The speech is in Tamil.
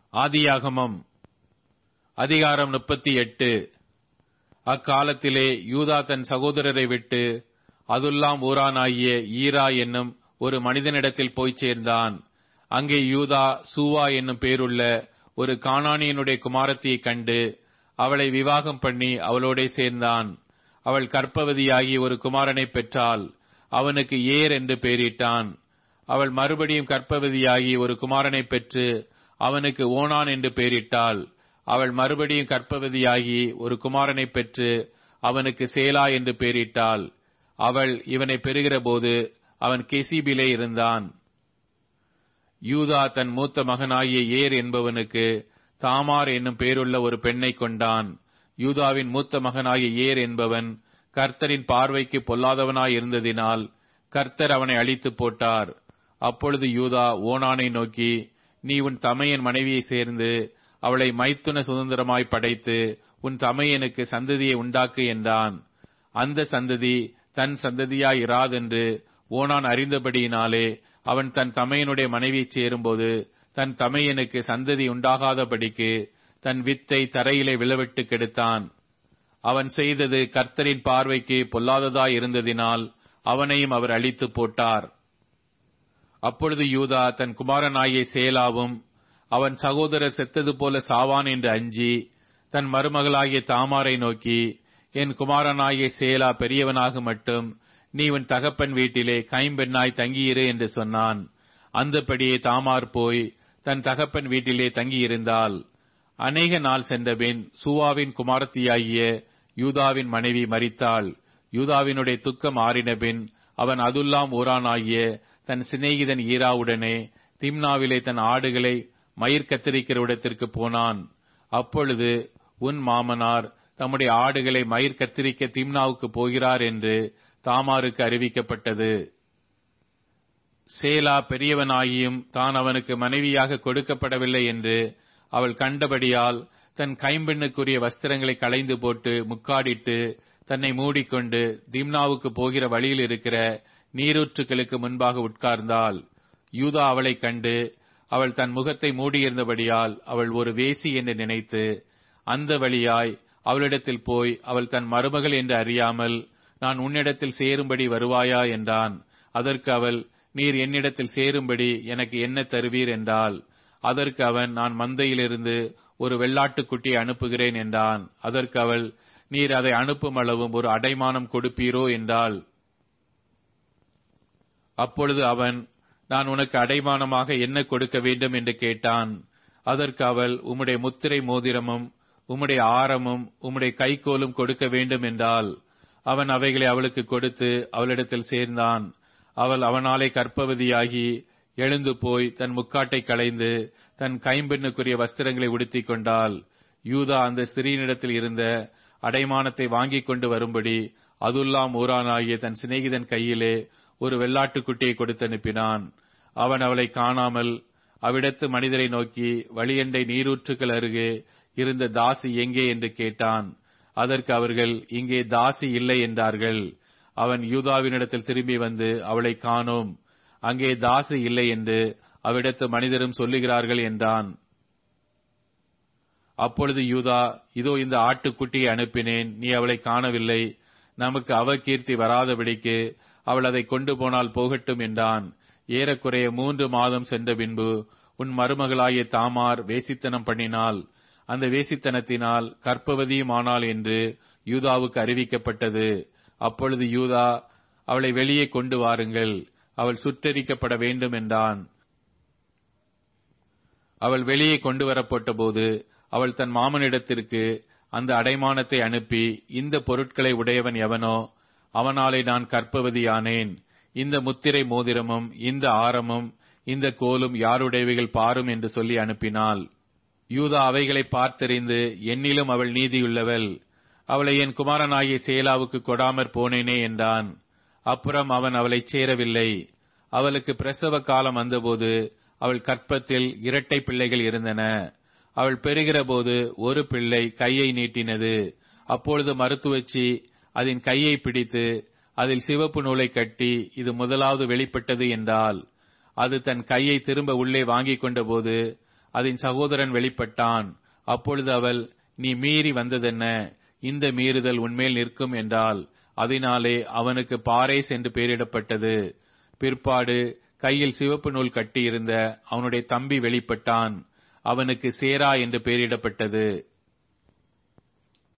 ஆதியாகமம் அதிகாரம் முப்பத்தி எட்டு அக்காலத்திலே யூதா தன் சகோதரரை விட்டு அதுல்லாம் ஊரானாகிய ஈரா என்னும் ஒரு மனிதனிடத்தில் போய்ச் சேர்ந்தான் அங்கே யூதா சூவா என்னும் பேருள்ள ஒரு கானானியனுடைய குமாரத்தியைக் கண்டு அவளை விவாகம் பண்ணி அவளோடே சேர்ந்தான் அவள் கற்பவதியாகி ஒரு குமாரனை பெற்றாள் அவனுக்கு ஏர் என்று பெயரிட்டான் அவள் மறுபடியும் கற்பவதியாகி ஒரு குமாரனை பெற்று அவனுக்கு ஓனான் என்று பெயரிட்டாள் அவள் மறுபடியும் கற்பவதியாகி ஒரு குமாரனை பெற்று அவனுக்கு சேலா என்று பெயரிட்டாள் அவள் இவனை பெறுகிறபோது அவன் கெசிபிலே இருந்தான் யூதா தன் மூத்த மகனாகிய ஏர் என்பவனுக்கு தாமார் என்னும் பேருள்ள ஒரு பெண்ணை கொண்டான் யூதாவின் மூத்த மகனாகிய ஏர் என்பவன் கர்த்தரின் பார்வைக்கு பொல்லாதவனாய் இருந்ததினால் கர்த்தர் அவனை அழித்து போட்டார் அப்பொழுது யூதா ஓனானை நோக்கி நீ உன் தமையன் மனைவியை சேர்ந்து அவளை மைத்துன சுதந்திரமாய் படைத்து உன் தமையனுக்கு சந்ததியை உண்டாக்கு என்றான் அந்த சந்ததி தன் சந்ததியாய் இராதென்று ஓனான் அறிந்தபடியினாலே அவன் தன் தமையனுடைய மனைவியைச் சேரும்போது தன் தமையனுக்கு சந்ததி உண்டாகாதபடிக்கு தன் வித்தை தரையிலே விழவிட்டு கெடுத்தான் அவன் செய்தது கர்த்தரின் பார்வைக்கு பொல்லாததாய் இருந்ததினால் அவனையும் அவர் அழித்து போட்டார் அப்பொழுது யூதா தன் குமாரனாகிய சேலாவும் அவன் சகோதரர் செத்தது போல சாவான் என்று அஞ்சி தன் மருமகளாகிய தாமாரை நோக்கி என் குமாரனாகிய சேலா பெரியவனாக மட்டும் நீ உன் தகப்பன் வீட்டிலே கைம்பெண்ணாய் தங்கியிரு என்று சொன்னான் அந்தபடியே தாமார் போய் தன் தகப்பன் வீட்டிலே தங்கியிருந்தாள் அநேக நாள் சென்றபின் சூவாவின் குமாரத்தியாகிய யூதாவின் மனைவி மரித்தாள் யூதாவினுடைய துக்கம் ஆறினபின் அவன் அதுல்லாம் ஊரானாகிய தன் சிநேகிதன் ஈராவுடனே திம்னாவிலே தன் ஆடுகளை மயிர் கத்தரிக்கிற இடத்திற்கு போனான் அப்பொழுது உன் மாமனார் தம்முடைய ஆடுகளை மயிர் கத்திரிக்க திம்னாவுக்கு போகிறார் என்று தாமாருக்கு அறிவிக்கப்பட்டது சேலா பெரியவனாகியும் தான் அவனுக்கு மனைவியாக கொடுக்கப்படவில்லை என்று அவள் கண்டபடியால் தன் கைம்பெண்ணுக்குரிய வஸ்திரங்களை களைந்து போட்டு முக்காடிட்டு தன்னை மூடிக்கொண்டு திம்னாவுக்கு போகிற வழியில் இருக்கிற நீரூற்றுகளுக்கு முன்பாக உட்கார்ந்தாள் யூதா அவளைக் கண்டு அவள் தன் முகத்தை மூடியிருந்தபடியால் அவள் ஒரு வேசி என்று நினைத்து அந்த வழியாய் அவளிடத்தில் போய் அவள் தன் மருமகள் என்று அறியாமல் நான் உன்னிடத்தில் சேரும்படி வருவாயா என்றான் அதற்கு அவள் நீர் என்னிடத்தில் சேரும்படி எனக்கு என்ன தருவீர் என்றாள் அதற்கு அவன் நான் மந்தையிலிருந்து ஒரு வெள்ளாட்டுக்குட்டியை அனுப்புகிறேன் என்றான் அதற்கு அவள் நீர் அதை அனுப்பும் அளவும் ஒரு அடைமானம் கொடுப்பீரோ என்றாள் அப்பொழுது அவன் நான் உனக்கு அடைமானமாக என்ன கொடுக்க வேண்டும் என்று கேட்டான் அதற்கு அவள் உம்முடைய முத்திரை மோதிரமும் உம்முடைய ஆரமும் உம்முடைய கைகோலும் கொடுக்க வேண்டும் என்றால் அவன் அவைகளை அவளுக்கு கொடுத்து அவளிடத்தில் சேர்ந்தான் அவள் அவனாலே கற்பவதியாகி எழுந்து போய் தன் முக்காட்டை களைந்து தன் கைம்பெண்ணுக்குரிய வஸ்திரங்களை உடுத்திக் கொண்டாள் யூதா அந்த ஸ்திரீனிடத்தில் இருந்த அடைமானத்தை வாங்கிக் கொண்டு வரும்படி அதுல்லாம் ஊரானாகிய தன் சிநேகிதன் கையிலே ஒரு வெள்ளாட்டுக்குட்டியை கொடுத்து அனுப்பினான் அவன் அவளை காணாமல் அவ்விடத்து மனிதரை நோக்கி வழியண்டை நீரூற்றுக்கள் அருகே இருந்த தாசி எங்கே என்று கேட்டான் அதற்கு அவர்கள் இங்கே தாசி இல்லை என்றார்கள் அவன் யூதாவினிடத்தில் திரும்பி வந்து அவளை காணோம் அங்கே தாசி இல்லை என்று அவ்விடத்து மனிதரும் சொல்லுகிறார்கள் என்றான் அப்பொழுது யூதா இதோ இந்த ஆட்டுக்குட்டியை அனுப்பினேன் நீ அவளை காணவில்லை நமக்கு அவகீர்த்தி வராதபடிக்கு அவள் அதை கொண்டு போனால் போகட்டும் என்றான் ஏறக்குறைய மூன்று மாதம் சென்ற பின்பு உன் மருமகளாகிய தாமார் வேசித்தனம் பண்ணினாள் அந்த வேசித்தனத்தினால் கற்பவதியும் ஆனாள் என்று யூதாவுக்கு அறிவிக்கப்பட்டது அப்பொழுது யூதா அவளை வெளியே கொண்டு வாருங்கள் அவள் சுற்றரிக்கப்பட வேண்டும் என்றான் அவள் வெளியே கொண்டு வரப்பட்ட போது அவள் தன் மாமனிடத்திற்கு அந்த அடைமானத்தை அனுப்பி இந்த பொருட்களை உடையவன் எவனோ அவனாலே நான் கற்பவதியானேன் இந்த முத்திரை மோதிரமும் இந்த ஆரமும் இந்த கோலும் யாருடையவைகள் பாரும் என்று சொல்லி அனுப்பினாள் யூதா அவைகளை பார்த்தறிந்து என்னிலும் அவள் நீதியுள்ளவள் அவளை என் குமாரனாகிய சேலாவுக்கு கொடாமற் போனேனே என்றான் அப்புறம் அவன் அவளைச் சேரவில்லை அவளுக்கு பிரசவ காலம் வந்தபோது அவள் கற்பத்தில் இரட்டை பிள்ளைகள் இருந்தன அவள் பெறுகிற போது ஒரு பிள்ளை கையை நீட்டினது அப்பொழுது மருத்துவச்சி அதன் கையை பிடித்து அதில் சிவப்பு நூலை கட்டி இது முதலாவது வெளிப்பட்டது என்றால் அது தன் கையை திரும்ப உள்ளே வாங்கிக் கொண்டபோது அதன் சகோதரன் வெளிப்பட்டான் அப்பொழுது அவள் நீ மீறி வந்ததென்ன இந்த மீறுதல் உன்மேல் நிற்கும் என்றால் அதனாலே அவனுக்கு பாரேஸ் என்று பெயரிடப்பட்டது பிற்பாடு கையில் சிவப்பு நூல் கட்டியிருந்த அவனுடைய தம்பி வெளிப்பட்டான் அவனுக்கு சேரா என்று பெயரிடப்பட்டது